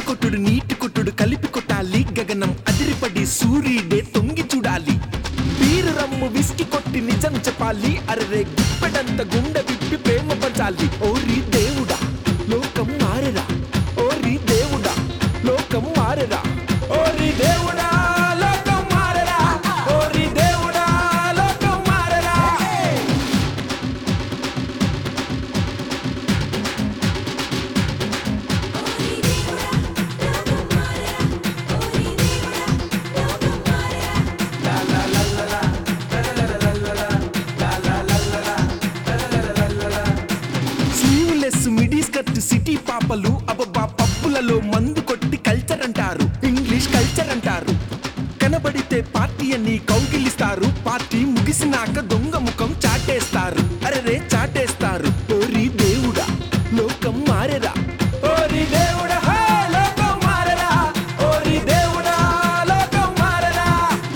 కొట్టుడు నీటి కొట్టుడు కలిపి కొట్టాలి గగనం అదిరిపడి సూర్యుడే తొంగి చూడాలి బీరు రమ్ము విసికి కొట్టి నిజం చెప్పాలి అరే గుప్పెడంత గుండె విప్పి ప్రేమ పంచాలి ఓరి దేవుడా లోకం మారెరా ఓరి దేవుడా లోకం మారెరా ఓరి దేవుడా లోకం మారెరా ఓరి దేవుడా లోకం మారెరా స్లీవ్లెస్ మిడీస్ కట్ సిటీ పాపలు అబ్బబ్బా పప్పులలో మందు కొట్టి కల్చర్ అంటారు ఇంగ్లీష్ కల్చర్ అంటారు కనబడితే పార్టీ అని కౌగిలిస్తారు పార్టీ ముగిసినాక దొంగ ముఖం చాటేస్తారు అరెరే చాటేస్తారు ఓరి దేవుడా లోకం మారెరా ఓరి దేవుడా హే, లోకం మారెరా ఓరి దేవుడా లోకం మారెరా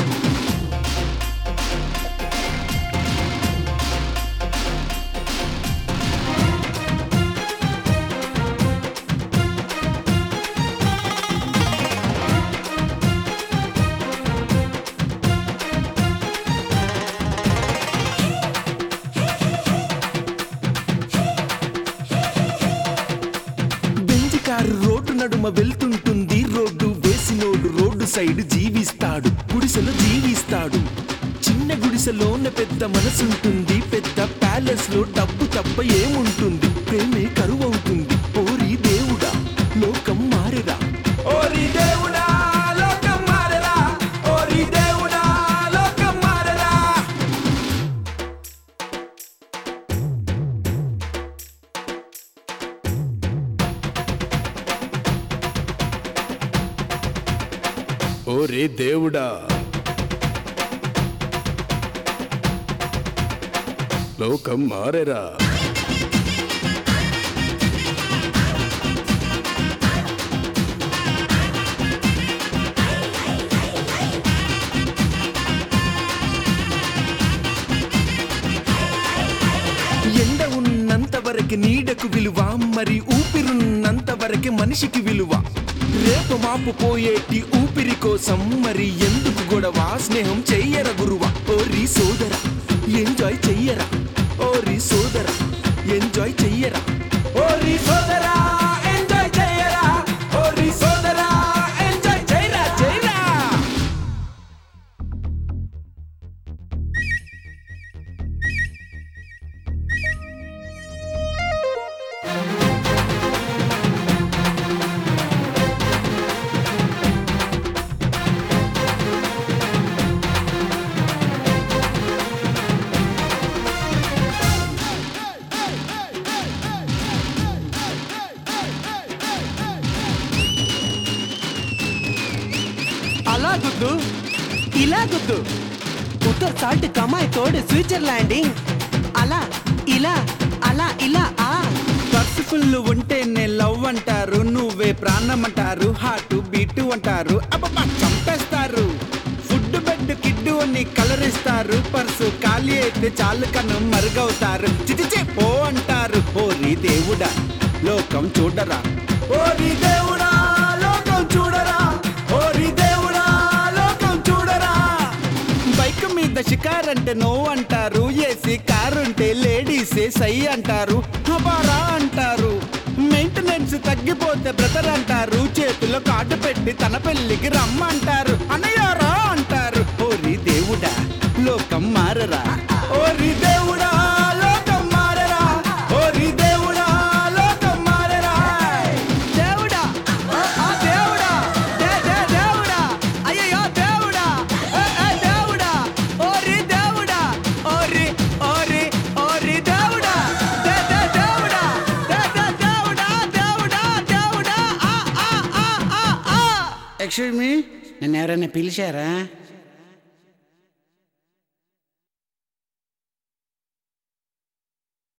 బెంజ్ కారు రోడ్డు నడుమ వెళ్తుంటుంది రోడ్డు వేసినోడు రోడ్డు సైడ్ జీవిస్తాడు గుడిసెలో జీవిస్తాడు చిన్న గుడిసెలోన పెద్ద మనసుంటుంది పెద్ద ప్యాలెస్ లో డబ్బు తప్ప ఏముంటుంది ప్రేమే కరువవుతుంది ఓరి దేవుడా లోకం మారెరా ఓరి దేవుడా లోకం మారెరా ఓరి దేవుడా లోకం మారెరా ఓరే దేవుడా లోకం మారెరా ఎండ ఉన్నంత వరకు నీడకు విలువ మరి ఊపిరున్నంత వరకు మనిషికి విలువ రేపు మాపు పోయేటి ఊపిరి కోసం మరి ఎందుకు గొడవ స్నేహం చెయ్యర గురువ ఓరి సోదరా ఎంజాయ్ చెయ్యరా ఓరి సోదరా ఎంజాయ్ చెయ్యరా ఓరి సోదరా ఎంజాయ్ చెయ్యరా ఓరి సోదరా ఎంజాయ్ చెయ్యరా చెయ్యరా అలా గుద్దు ఇలా గుద్దు ఉత్తర్ సాల్ట్ కమాయ్ తోడు స్విట్జర్లాండింగ్ అలా ఇలా అలా ఇలా ఆ పర్సుఫుల్ ఉంటేనే లవ్ అంటారు నువ్వే ప్రాణం అంటారు హార్ట్ బీటు అంటారు అబ్బబ్బా చంపేస్తారు ఫుడ్ బెడ్ కిడ్డు అని కలరిస్తారు పర్సు ఖాళీ అయితే చాలు కను మరుగవుతారు చిచిచి పో అంటారు ఓరి దేవుడా లోకం చూడరా ఓరి దేవుడా లోకం చూడరా ఓరి దేవుడా లోకం చూడరా బైక్ మీద షికారంటే నో అంటారు ఏసీ కారుంటే లేడీసే సై అంటారు హబారా అంటారు మెయింటెనెన్స్ తగ్గిపోతే బ్రదర్ అంటారు చేతిలో కార్డు పెట్టి తన పెళ్లికి రమ్మంటారు అన్నయ్యారా అంటారు ఓరి దేవుడా లోకం మారరా ఓరి దేవుడా లోకం మారరా ఓరి దేవుడా లోకం మారరా దేవుడా ఆ, ఆ దేవుడా దే, దే, దేవుడా అయ్యయ్యో దేవుడా ఏ, ఏ, దేవుడా ఓరి దేవుడా ఓరి ఓరి ఓరి దేవుడా దే, దే, దేవుడా దే, దే, దేవుడా దేవుడా దేవుడా ఆ, ఆ, ఆ, ఆ, ఆ. ఎక్స్క్యూజ్ మీ నన్ను ఎవరైనా పిలిచారా